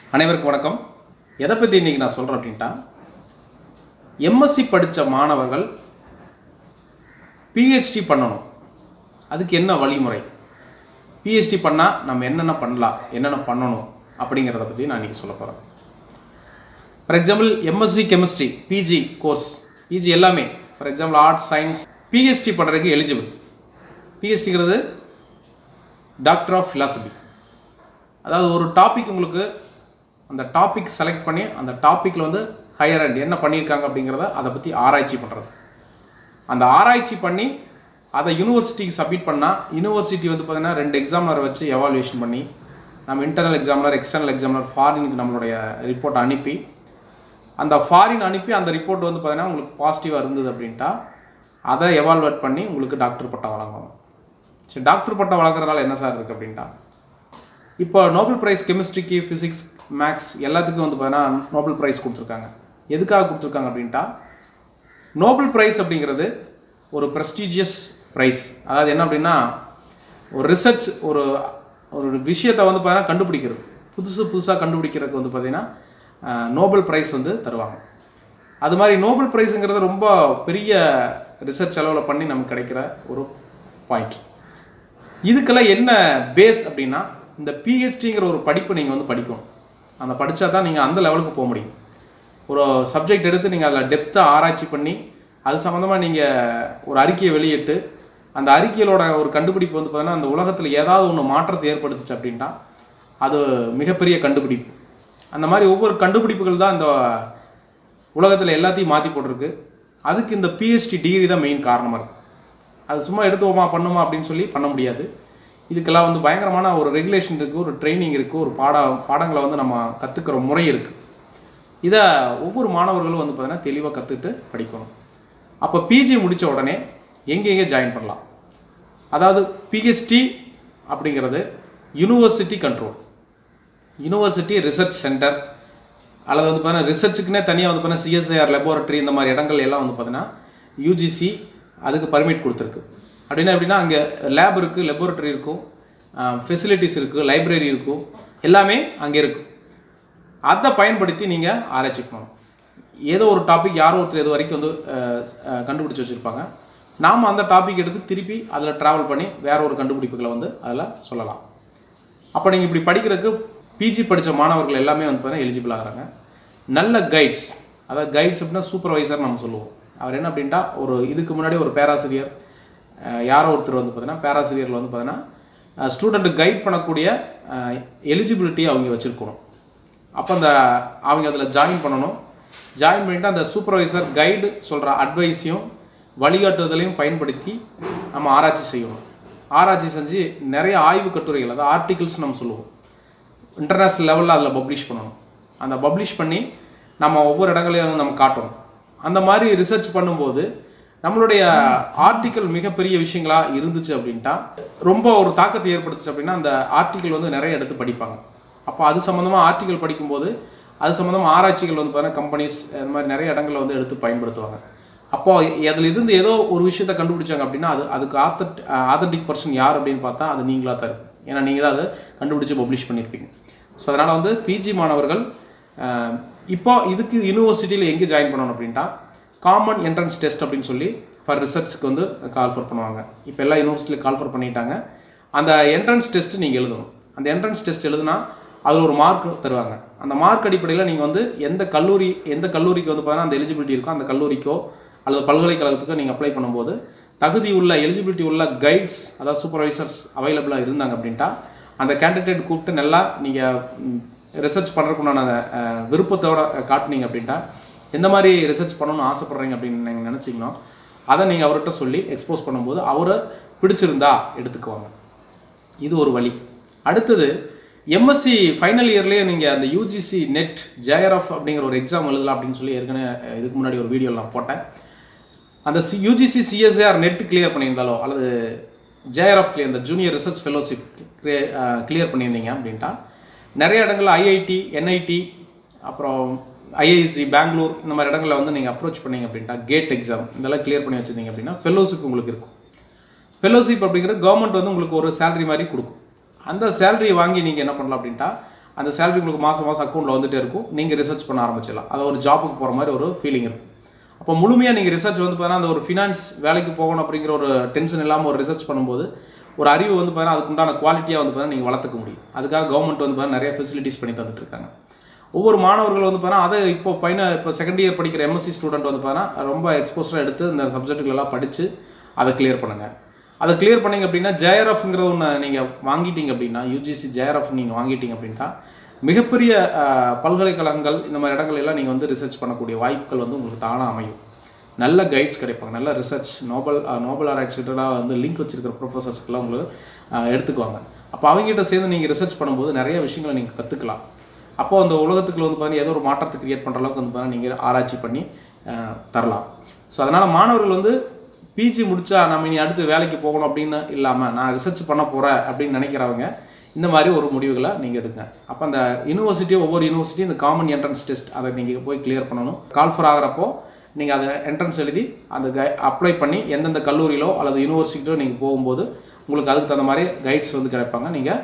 அனைவருக்கும் வணக்கம் எதை பற்றி இன்றைக்கி நான் சொல்கிறேன் அப்படின்ட்டா எம்எஸ்சி படித்த மாணவர்கள் பிஹெச்டி பண்ணணும் அதுக்கு என்ன வழிமுறை பிஹெச்டி பண்ணால் நம்ம என்னென்ன பண்ணலாம் என்னென்ன பண்ணணும் அப்படிங்கிறத பற்றி நான் இன்றைக்கி சொல்ல போகிறேன் for example MSc chemistry PG course PG எல்லாமே for example arts science PhD பண்ணுறதுக்கு எலிஜிபிள் பிஹெச்டிங்கிறது டாக்டர் ஆஃப் philosophy அதாவது ஒரு டாபிக் உங்களுக்கு அந்த டாபிக் செலக்ட் பண்ணி அந்த டாப்பிக்கில் வந்து ஹையர் அண்ட் என்ன பண்ணியிருக்காங்க அப்படிங்கிறத அதை பற்றி ஆராய்ச்சி பண்ணுறது அந்த ஆராய்ச்சி பண்ணி அதை யூனிவர்சிட்டிக்கு சப்மிட் பண்ணால் யூனிவர்சிட்டி வந்து பார்த்தீங்கன்னா ரெண்டு எக்ஸாம்லரை வச்சு எவாலுவேஷன் பண்ணி நம்ம இன்டர்னல் எக்ஸாம்லர் எக்ஸ்டர்னல் எக்ஸாம்லர் ஃபாரினுக்கு நம்மளுடைய ரிப்போர்ட் அனுப்பி அந்த ஃபாரின் அனுப்பி அந்த ரிப்போர்ட் வந்து பார்த்தீங்கன்னா உங்களுக்கு பாசிட்டிவாக இருந்தது அப்படின்ட்டா அதை எவால்வேட் பண்ணி உங்களுக்கு டாக்டர் பட்டம் வழங்குவாங்க சரி டாக்டர் பட்டம் வழங்குறதுனால என்ன சார் இருக்குது அப்படின்ட்டா இப்போ நோபல் பிரைஸ் கெமிஸ்ட்ரிக்கு ஃபிசிக்ஸ் மேக்ஸ் எல்லாத்துக்கும் வந்து பார்த்தீங்கன்னா நோபல் பிரைஸ் கொடுத்துருக்காங்க எதுக்காக கொடுத்துருக்காங்க அப்படின்ட்டா நோபல் பிரைஸ் அப்படிங்கிறது ஒரு ப்ரெஸ்டீஜியஸ் ப்ரைஸ் அதாவது என்ன அப்படின்னா ஒரு ரிசர்ச் ஒரு ஒரு விஷயத்தை வந்து பார்த்தீங்கன்னா கண்டுபிடிக்கிறது புதுசு புதுசாக கண்டுபிடிக்கிறதுக்கு வந்து பார்த்தீங்கன்னா நோபல் ப்ரைஸ் வந்து தருவாங்க அது மாதிரி நோபல் ப்ரைஸுங்கிறது ரொம்ப பெரிய ரிசர்ச் செலவில் பண்ணி நமக்கு கிடைக்கிற ஒரு பாயிண்ட் இதுக்கெல்லாம் என்ன பேஸ் அப்படின்னா இந்த பிஹெச்டிங்கிற ஒரு படிப்பு நீங்கள் வந்து படிக்கணும் அந்த படித்தா தான் நீங்கள் அந்த லெவலுக்கு போக முடியும் ஒரு சப்ஜெக்ட் எடுத்து நீங்கள் அதில் டெப்த்தாக ஆராய்ச்சி பண்ணி அது சம்மந்தமாக நீங்கள் ஒரு அறிக்கையை வெளியிட்டு அந்த அறிக்கையிலோட ஒரு கண்டுபிடிப்பு வந்து பார்த்தீங்கன்னா அந்த உலகத்தில் ஏதாவது ஒன்று மாற்றத்தை ஏற்படுத்துச்சு அப்படின்ட்டா அது மிகப்பெரிய கண்டுபிடிப்பு அந்த மாதிரி ஒவ்வொரு கண்டுபிடிப்புகள் தான் இந்த உலகத்தில் எல்லாத்தையும் மாற்றி போட்டிருக்கு அதுக்கு இந்த பிஹெச்டி டிகிரி தான் மெயின் காரணமாக இருக்குது அது சும்மா எடுத்துவோமா பண்ணுமா அப்படின்னு சொல்லி பண்ண முடியாது இதுக்கெல்லாம் வந்து பயங்கரமான ஒரு ரெகுலேஷன் இருக்குது ஒரு ட்ரைனிங் இருக்குது ஒரு பாட பாடங்களை வந்து நம்ம கற்றுக்கிற முறை இருக்குது இதை ஒவ்வொரு மாணவர்களும் வந்து பார்த்தீங்கன்னா தெளிவாக கற்றுக்கிட்டு படிக்கணும் அப்போ பிஜி முடித்த உடனே எங்கே எங்கே ஜாயின் பண்ணலாம் அதாவது பிஹெச்டி அப்படிங்கிறது university control university research centre அல்லது வந்து பார்த்தீங்கன்னா ரிசர்ச்சுக்குனே தனியாக வந்து பார்த்தீங்கன்னா சிஎஸ்ஐஆர் லெபார்ட்டரி இந்த மாதிரி இடங்கள் எல்லாம் வந்து பார்த்தீங்கன்னா யூஜிசி அதுக்கு பர்மிட் கொடுத்துருக்கு அப்படின்னா எப்படின்னா அங்கே லேப் இருக்குது லெபார்ட்டரி இருக்கும் ஃபெசிலிட்டிஸ் இருக்குது லைப்ரரி இருக்கும் எல்லாமே அங்கே இருக்கும் அதை பயன்படுத்தி நீங்கள் ஆராய்ச்சி பண்ணணும் ஏதோ ஒரு டாபிக் யாரோ ஒருத்தர் இது வரைக்கும் வந்து அஹ், அஹ், கண்டுபிடிச்சு வச்சுருப்பாங்க நாம் அந்த டாபிக் எடுத்து திருப்பி அதில் ட்ராவல் பண்ணி வேற ஒரு கண்டுபிடிப்புகளை வந்து அதில் சொல்லலாம் அப்போ நீங்கள் இப்படி படிக்கிறதுக்கு பிஜி படித்த மாணவர்கள் எல்லாமே வந்து பார்த்தீங்கன்னா எலிஜிபிள் ஆகிறாங்க நல்ல கைட்ஸ் அதாவது கைட்ஸ் அப்படின்னா சூப்பர்வைசர் நம்ம சொல்லுவோம் அவர் என்ன அப்படின்ட்டா ஒரு இதுக்கு முன்னாடி ஒரு பேராசிரியர் அஹ், யாரோ ஒருத்தர் வந்து பார்த்தீங்கன்னா பேராசிரியர்கள் வந்து பார்த்தீங்கன்னா ஸ்டூடெண்ட்டு கைட் பண்ணக்கூடிய எலிஜிபிலிட்டி அவங்க வச்சுருக்கணும் அப்போ அந்த அவங்க அதில் ஜாயின் பண்ணணும் ஜாயின் பண்ணிவிட்டு அந்த சூப்பர்வைசர் கைடு சொல்கிற அட்வைஸையும் வழிகாட்டுதலையும் பயன்படுத்தி நம்ம ஆராய்ச்சி செய்யணும் ஆராய்ச்சி செஞ்சு நிறைய ஆய்வு கட்டுரைகள் அதாவது ஆர்டிகிள்ஸ் நம்ம சொல்லுவோம் இன்டர்நேஷ்னல் லெவலில் அதில் பப்ளிஷ் பண்ணணும் அந்த பப்ளிஷ் பண்ணி நம்ம ஒவ்வொரு இடங்களையும் வந்து நம்ம காட்டணும் அந்த மாதிரி ரிசர்ச் பண்ணும்போது நம்மளுடைய ஆர்டிக்கல் மிகப்பெரிய விஷயங்களா இருந்துச்சு அப்படின்ட்டா ரொம்ப ஒரு தாக்கத்தை ஏற்படுத்துச்சு அப்படின்னா அந்த ஆர்டிக்கல் வந்து நிறைய எடுத்து படிப்பாங்க அப்போ அது சம்மந்தமாக ஆர்டிக்கல் படிக்கும்போது அது சம்மந்தமாக ஆராய்ச்சிகள் வந்து பார்த்தீங்கன்னா கம்பெனிஸ் இந்த மாதிரி நிறைய இடங்களில் வந்து எடுத்து பயன்படுத்துவாங்க அப்போ அதில் இருந்து ஏதோ ஒரு விஷயத்தை கண்டுபிடிச்சாங்க அப்படின்னா அது அதுக்கு ஆத்தட் ஆத்தன்டிக் பர்சன் யார் அப்படின்னு பார்த்தா அது நீங்களாக தான் இருக்கும் ஏன்னா நீங்கள் தான் அதை கண்டுபிடிச்சு பப்ளிஷ் பண்ணியிருப்பீங்க ஸோ அதனால் வந்து பிஜி மாணவர்கள் அஹ், இப்போ இதுக்கு யூனிவர்சிட்டியில் எங்கே ஜாயின் பண்ணணும் அப்படின்ட்டா காமன் என்ட்ரன்ஸ் டெஸ்ட் அப்படின்னு சொல்லி ஃபார் ரிசர்ச்க்கு வந்து கால்ஃபர் பண்ணுவாங்க இப்போ எல்லா யூனிவர்சிட்டியில் கால்ஃபர் பண்ணிட்டாங்க அந்த என்ட்ரன்ஸ் டெஸ்ட்டு நீங்கள் எழுதணும் அந்த என்ட்ரன்ஸ் டெஸ்ட் எழுதுனா அதில் ஒரு மார்க் தருவாங்க அந்த மார்க் அடிப்படையில் நீங்கள் வந்து எந்த கல்லூரி எந்த கல்லூரிக்கு வந்து பார்த்தீங்கன்னா அந்த எலிஜிபிலிட்டி இருக்கோ அந்த கல்லூரிக்கோ அல்லது பல்கலைக்கழகத்துக்கோ நீங்கள் அப்ளை பண்ணும்போது தகுதி உள்ள எலிஜிபிலிட்டி உள்ள கைட்ஸ் அதாவது சூப்பர்வைசர்ஸ் அவைலபிளாக இருந்தாங்க அப்படின்ட்டா அந்த கேண்டிடேட் கூப்பிட்டு நல்லா நீங்கள் ரிசர்ச் பண்ணுறதுக்குண்டான அஹ், விருப்பத்தோட காட்டுனீங்க அப்படின்ட்டா எந்த மாதிரி ரிசர்ச் பண்ணணும்னு ஆசைப்பட்றீங்க அப்படின்னு நீங்கள் நினச்சிங்கன்னா அதை நீங்கள் அவர்கிட்ட சொல்லி எக்ஸ்போஸ் பண்ணும்போது அவரை பிடிச்சிருந்தா எடுத்துக்குவாங்க இது ஒரு வழி அடுத்தது எம்எஸ்சி ஃபைனல் இயர்லேயே நீங்கள் அந்த யூஜிசி நெட் ஜேஆர்எஃப் அப்படிங்கிற ஒரு எக்ஸாம் எழுதலாம் அப்படின்னு சொல்லி ஏற்கனவே அஹ், இதுக்கு முன்னாடி ஒரு வீடியோ நான் போட்டேன் அந்த C UGC CSR net clear பண்ணியிருந்தாலோ அல்லது ஜேஆர்எஃப் கிளியர் இந்த ஜூனியர் ரிசர்ச் ஃபெலோஷிப் கிளியர் பண்ணியிருந்தீங்க அப்படின்ட்டா நிறைய இடங்கள்ல ஐஐடி என்ஐடி அப்புறம் ஐஐசி பெங்களூர் இந்த மாதிரி இடங்களில் வந்து நீங்கள் அப்ரோச் பண்ணீங்க அப்படின்ட்டா கேட் எக்ஸாம் இதெல்லாம் கிளியர் பண்ணி வச்சுருந்தீங்க அப்படின்னா ஃபெலோஷிப் உங்களுக்கு இருக்கும் ஃபெலோஷிப் அப்படிங்கிறது கவர்மெண்ட் வந்து உங்களுக்கு ஒரு சேலரி மாதிரி கொடுக்கும் அந்த சேலரியை வாங்கி நீங்கள் என்ன பண்ணலாம் அப்படின்ட்டா அந்த சேலரி உங்களுக்கு மாதம் மாதம் அக்கௌண்ட்டில் வந்துட்டே இருக்கும் நீங்கள் ரிசர்ச் பண்ண ஆரம்பிச்சிடலாம் அது ஒரு ஜாப்புக்கு போகிற மாதிரி ஒரு ஃபீலிங் இருக்கும் அப்போ முழுமையாக நீங்கள் ரிசர்ச் வந்து பார்த்தீங்கன்னா அந்த ஒரு ஃபினான்ஸ் வேலைக்கு போகணும் அப்படிங்கிற ஒரு டென்ஷன் இல்லாமல் ஒரு ரிசர்ச் பண்ணும்போது ஒரு அறிவு வந்து பார்த்தீங்கன்னா அதுக்குண்டான குவாலிட்டியாக வந்து பார்த்தீங்கன்னா நீங்கள் வளர்த்துக்க முடியும் அதுக்காக கவர்மெண்ட் வந்து பார்த்தீங்கன்னா நிறைய ஃபெசிலிட்டிஸ் பண்ணி தந்துட்டு இருக்காங்க ஒவ்வொரு மாணவர்கள் வந்து பார்த்தீங்கன்னா அதை இப்போ பையனை இப்போ செகண்ட் இயர் படிக்கிற எம்எஸ்சி ஸ்டூடெண்ட் வந்து பார்த்தீங்கன்னா ரொம்ப எக்ஸ்போஸராக எடுத்து இந்த சப்ஜெக்ட்டுகளெல்லாம் படித்து அதை கிளியர் பண்ணுங்கள் அதை கிளியர் பண்ணீங்க அப்படின்னா ஜேஆர்எஃப்ங்கிற ஒன்று நீங்கள் வாங்கிட்டீங்க அப்படின்னா யூஜிசி ஜேஆர்எஃப் நீங்கள் வாங்கிட்டீங்க அப்படின்னா மிகப்பெரிய அஹ், பல்கலைக்கழகங்கள் இந்த மாதிரி இடங்கள் எல்லாம் நீங்கள் வந்து ரிசர்ச் பண்ணக்கூடிய வாய்ப்புகள் வந்து உங்களுக்கு தானாக அமையும் நல்ல கைட்ஸ் கிடைப்பாங்க நல்ல ரிசர்ச் நோபல் அஹ், நோபல் ஆராய்ச்சிட்டெல்லாம் வந்து லிங்க் வச்சிருக்கிற ப்ரொஃபஸர்ஸ்க்கெல்லாம் உங்களுக்கு அஹ், எடுத்துக்குவாங்க அப்போ அவங்ககிட்ட சேர்ந்து நீங்கள் ரிசர்ச் பண்ணும்போது நிறைய விஷயங்களை நீங்கள் கற்றுக்கலாம் அப்போ அந்த உலகத்துக்குள்ள வந்து பார்த்தீங்கன்னா ஏதோ ஒரு மாற்றத்தை கிரியேட் பண்ணுற அளவுக்கு வந்து பார்த்தீங்கன்னா நீங்கள் ஆராய்ச்சி பண்ணி அஹ், தரலாம் ஸோ அதனால் மாணவர்கள் வந்து பிஜி முடிச்சா நம்ம இனி அடுத்து வேலைக்கு போகணும் அப்படின்னு இல்லாமல் நான் ரிசர்ச் பண்ண போகிறேன் அப்படின்னு நினைக்கிறவங்க இந்த மாதிரி ஒரு முடிவுகளை நீங்கள் எடுங்க அப்போ அந்த யூனிவர்சிட்டி ஒவ்வொரு யூனிவர்சிட்டி இந்த காமன் என்ட்ரன்ஸ் டெஸ்ட் அதை நீங்கள் போய் கிளியர் பண்ணணும் கால்ஃபர் ஆகிறப்போ நீங்கள் அதை என்ட்ரன்ஸ் எழுதி அந்த கை அப்ளை பண்ணி எந்தெந்த கல்லூரியிலோ அல்லது யூனிவர்சிட்டியோ நீங்கள் போகும்போது உங்களுக்கு அதுக்கு தகுந்த மாதிரி கைட்ஸ் வந்து கிடைப்பாங்க நீங்கள்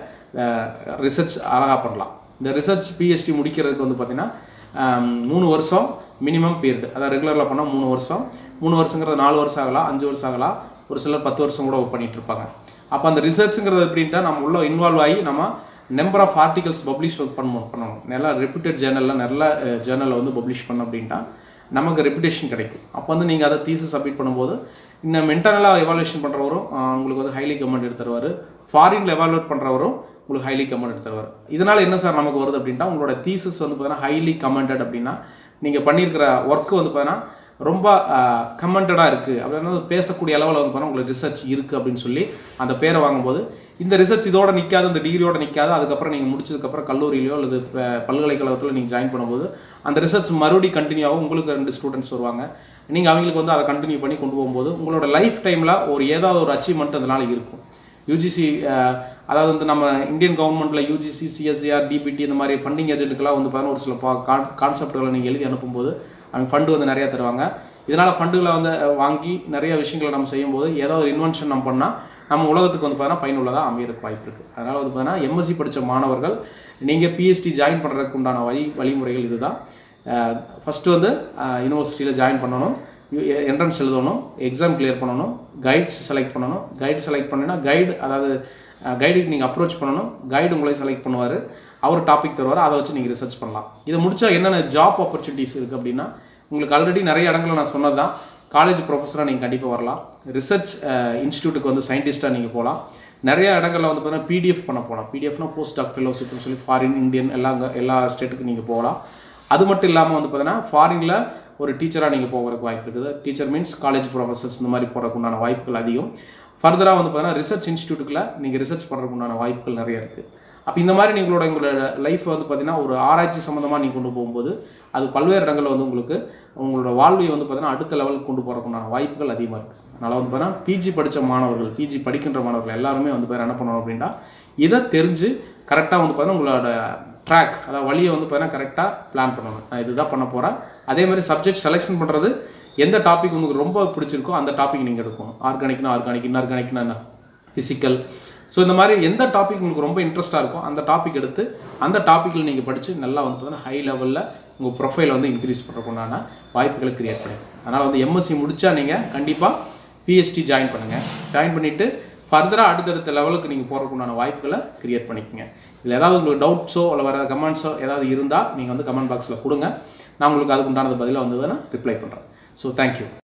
ரிசர்ச் அழகாக பண்ணலாம் இந்த ரிசர்ச் பிஹெச்டி முடிக்கிறதுக்கு வந்து பார்த்தீங்கன்னா ஆம், மூணு வருஷம் மினிமம் பீரியட் அதாவது ரெகுலரில் பண்ணால் மூணு வருஷம் மூணு வருஷங்கிறது நாலு வருஷம் ஆகலாம் அஞ்சு வருஷம் ஆகலாம் ஒரு சிலர் பத்து வருஷம் கூட பண்ணிட்டு இருப்பாங்க அப்போ அந்த ரிசர்ச்சுங்கிறது எப்படின்ட்டா நம்ம உள்ள இன்வால்வ் ஆகி நம்ம நம்பர் ஆஃப் ஆர்டிகல்ஸ் பப்ளிஷ் பண்ணணும் பண்ணணும் நல்லா ரெப்யூட்டட் ஜேர்னலில் நல்ல ஜேர்னலில் வந்து பப்ளிஷ் பண்ணோம் அப்படின்ட்டா நமக்கு ரெப்புடேஷன் கிடைக்கும் அப்போ வந்து நீங்கள் அதை தீசஸ் சப்மிட் பண்ணும்போது இன்னும் மென்டனலாக எவாலுவேஷன் பண்ணுறவரும் உங்களுக்கு வந்து ஹைலி கமெண்ட் எடுத்து தருவார் ஃபாரினில் எவாலுவேட் பண்ணுறவரும் உங்களுக்கு ஹைலி கமெண்ட் எடுத்து தருவார் இதனால் என்ன சார் நமக்கு வருது அப்படின்ட்டா உங்களோட தீசஸ் வந்து பார்த்தீங்கன்னா ஹைலி கமெண்டட் அப்படின்னா நீங்கள் பண்ணியிருக்கிற ஒர்க் வந்து பார்த்தீங்கன்னா ரொம்ப கமெண்டடாக இருக்குது அப்படின்னா பேசக்கூடிய அளவில் வந்து பார்த்தீங்கன்னா உங்களுக்கு ரிசர்ச் இருக்குது அப்படின்னு சொல்லி அந்த பேரை வாங்கும்போது இந்த ரிசர்ச் இதோட நிற்காது இந்த டிகிரியோட நிற்காது அதுக்கப்புறம் நீங்கள் முடிச்சதுக்கப்புறம் கல்லூரியிலையோ அல்லது ப- பல்கலைக்கழகத்தில் நீங்கள் ஜாயின் பண்ணும்போது அந்த ரிசர்ச் மறுபடியும் கண்டினியூ ஆகும் உங்களுக்கு ரெண்டு ஸ்டூடெண்ட்ஸ் வருவாங்க நீங்கள் அவங்களுக்கு வந்து அதை கண்டினியூ பண்ணி கொண்டு போகும்போது உங்களோட லைஃப் டைமில் ஒரு ஏதாவது ஒரு அச்சீவ்மெண்ட் அதனால் இருக்கும் யூஜிசி அதாவது வந்து நம்ம இந்தியன் கவர்மெண்ட்டில் யூஜிசி சிஎஸ்சிஆர் டிபிடி இந்த மாதிரி ஃபண்டிங் ஏஜென்ட்டுக்கெல்லாம் வந்து பார்த்தீங்கன்னா ஒரு சில பா கான்செப்ட்களை நீங்கள் எழுதி அனுப்பும்போது அவங்க ஃபண்டு வந்து நிறையா தருவாங்க இதனால் ஃபண்டுகளை வந்து அஹ், வாங்கி நிறைய விஷயங்களை நம்ம செய்யும்போது ஏதோ ஒரு இன்வென்ஷன் நம்ம பண்ணால் நம்ம உலகத்துக்கு வந்து பார்த்தீங்கன்னா பயனுள்ளதாக அமையறதுக்கு வாய்ப்பு இருக்குது அதனால் வந்து பார்த்தீங்கன்னா எம்எஸ்சி படித்த மாணவர்கள் நீங்கள் பிஎஸ்டி ஜாயின் பண்ணுறதுக்கு உண்டான வழி வழிமுறைகள் இதுதான் ஃபஸ்ட்டு வந்து யூனிவர்சிட்டியில் ஜாயின் பண்ணணும் என்ட்ரன்ஸ் எழுதணும் எக்ஸாம் கிளியர் பண்ணணும் கைட்ஸ் செலக்ட் பண்ணணும் கைட் செலக்ட் பண்ணினா கைடு அதாவது கைடுக்கு நீங்கள் அப்ரோச் பண்ணணும் கைடு உங்களை செலக்ட் பண்ணுவார் அவர் டாபிக் தருவார் அதை வச்சு நீங்கள் ரிசர்ச் பண்ணலாம் இதை முடிச்சா என்னென்ன ஜாப் ஆப்பர்ச்சுனிட்டிஸ் இருக்குது அப்படின்னா உங்களுக்கு ஆல்ரெடி நிறைய இடங்களில் நான் சொன்னது தான் காலேஜ் ப்ரொஃபஸராக நீங்கள் கண்டிப்பாக வரலாம் ரிசர்ச் இன்ஸ்டியூட்டுக்கு வந்து சயின்டிஸ்ட்டாக நீங்கள் போகலாம் நிறைய இடங்களில் வந்து பார்த்தீங்கன்னா பிடிஎஃப் பண்ண போகலாம் பிடிஎஃப்னா போஸ்ட் டாக் ஃபெலோஷிப்னு சொல்லி ஃபாரின் இந்தியன் எல்லா எல்லா ஸ்டேட்டுக்கு நீங்கள் போகலாம் அது மட்டும் இல்லாமல் வந்து பார்த்தீங்கன்னா ஃபாரினில் ஒரு டீச்சராக நீங்கள் போகிறதுக்கு வாய்ப்பு இருக்குது டீச்சர் மீன்ஸ் காலேஜ் ப்ரொஃபஸர்ஸ் இந்த மாதிரி போகிறதுக்கு உண்டான வாய்ப்புகள் அதிகம் ஃபர்தராக வந்து பார்த்தீங்கன்னா ரிசர்ச் இன்ஸ்டியூட்டுக்குள்ள நீங்கள் ரிசர்ச் பண்ணுறதுக்கு உண்டான வாய்ப்புகள் நிறைய இருக்குது அப்போ இந்த மாதிரி நீங்களோட உங்களோட லைஃப் வந்து பார்த்தீங்கன்னா ஒரு ஆராய்ச்சி சம்மந்தமாக நீங்கள் கொண்டு போகும்போது அது பல்வேறு இடங்களில் வந்து உங்களுக்கு உங்களோட வாழ்வை வந்து பார்த்தீங்கன்னா அடுத்த லெவலுக்கு கொண்டு போகிறதுக்கு உண்டான வாய்ப்புகள் அதிகமாக இருக்குது அதனால் வந்து பார்த்தீங்கன்னா பிஜி படித்த மாணவர்கள் பிஜி படிக்கின்ற மாணவர்கள் எல்லாருமே வந்து பேர் என்ன பண்ணணும் அப்படின்னா இதை தெரிஞ்சு கரெக்டாக வந்து பார்த்தீங்கன்னா உங்களோட ட்ராக் அதாவது வழியை வந்து பார்த்தீங்கன்னா கரெக்டாக பிளான் பண்ணணும் நான் இதுதான் பண்ண போகிறேன் அதே மாதிரி சப்ஜெக்ட் செலெக்ஷன் பண்ணுறது எந்த டாபிக் உங்களுக்கு ரொம்ப பிடிச்சிருக்கோ அந்த டாபிக் நீங்கள் எடுக்கணும் ஆர்கானிக்னா ஆர்கானிக் இன்ஆர்கானிக்னா என்ன ஃபிசிக்கல் ஸோ இந்த மாதிரி எந்த டாபிக் உங்களுக்கு ரொம்ப இன்ட்ரெஸ்ட்டாக இருக்கோ அந்த டாபிக் எடுத்து அந்த டாப்பிக்கில் நீங்கள் படித்து நல்லா வந்து பார்த்தீங்கன்னா ஹை லெவலில் உங்கள் ப்ரொஃபைலை வந்து இன்க்ரீஸ் பண்ணுறதுக்குண்டான வாய்ப்புகளை கிரியேட் பண்ணுங்க அதனால் வந்து எம்எஸ்சி முடித்தா நீங்கள் கண்டிப்பாக பிஎஸ்டி ஜாயின் பண்ணுங்கள் ஜாயின் பண்ணிவிட்டு ஃபர்தராக அடுத்தடுத்த லெவலுக்கு நீங்கள் போகிறதுக்குண்டான வாய்ப்புகளை கிரியேட் பண்ணிக்கோங்க இதில் ஏதாவது உங்களுக்கு டவுட்ஸோ இல்லை வேறு கமெண்ட்ஸோ ஏதாவது இருந்தால் நீங்கள் வந்து கமெண்ட் பாக்ஸில் கொடுங்க நான் உங்களுக்கு அதுக்கு உண்டானது பதிலாக வந்ததுன்னா ரிப்ளை பண்ணுறேன் ஸோ தேங்க்யூ